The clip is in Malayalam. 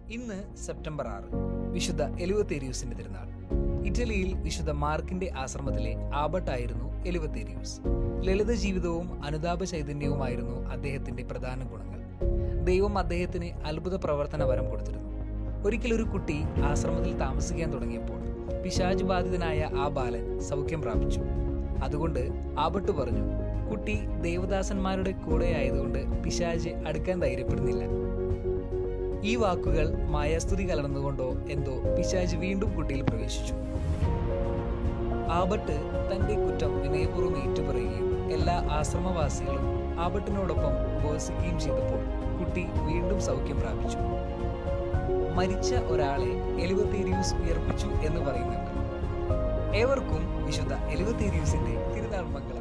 ഇന്ന് സെപ്റ്റംബർ ആറ് വിശുദ്ധ എലുവത്തേരിയൂസിന്റെ തിരുനാൾ ഇറ്റലിയിൽ വിശുദ്ധ മാർക്കിന്റെ ആശ്രമത്തിലെ ആബട്ടായിരുന്നു എലുവത്തേരിയൂസ് ലളിത ജീവിതവും അനുതാപ ചൈതന്യവുമായിരുന്നു അദ്ദേഹത്തിന്റെ പ്രധാന ഗുണങ്ങൾ ദൈവം അദ്ദേഹത്തിന് അത്ഭുത പ്രവർത്തന വരം കൊടുത്തിരുന്നു ഒരിക്കൽ ഒരു കുട്ടി ആശ്രമത്തിൽ താമസിക്കാൻ തുടങ്ങിയപ്പോൾ പിശാജ് ബാധിതനായ ആ ബാലൻ സൗഖ്യം പ്രാപിച്ചു അതുകൊണ്ട് ആബട്ട് പറഞ്ഞു കുട്ടി ദേവദാസന്മാരുടെ കൂടെ ആയതുകൊണ്ട് പിശാജ് അടുക്കാൻ ധൈര്യപ്പെടുന്നില്ല ഈ വാക്കുകൾ മായാസ്തുതി കലർന്നുകൊണ്ടോ എന്തോ പിശാജ് വീണ്ടും കുട്ടിയിൽ പ്രവേശിച്ചു ആബട്ട് തന്റെ കുറ്റം വിനയപൂർവ്വം ഏറ്റുപറയുകയും എല്ലാ ആശ്രമവാസികളും ആബട്ടിനോടൊപ്പം ഉപവസിക്കുകയും ചെയ്തപ്പോൾ കുട്ടി വീണ്ടും സൗഖ്യം പ്രാപിച്ചു മരിച്ച ഒരാളെ എലുവത്തേരിയൂസ് ഉയർപ്പിച്ചു എന്ന് പറയുന്നുണ്ട് ഏവർക്കും വിശുദ്ധ എലുവത്തേരിയൂസിന്റെ തിരുനാൾ മംഗളം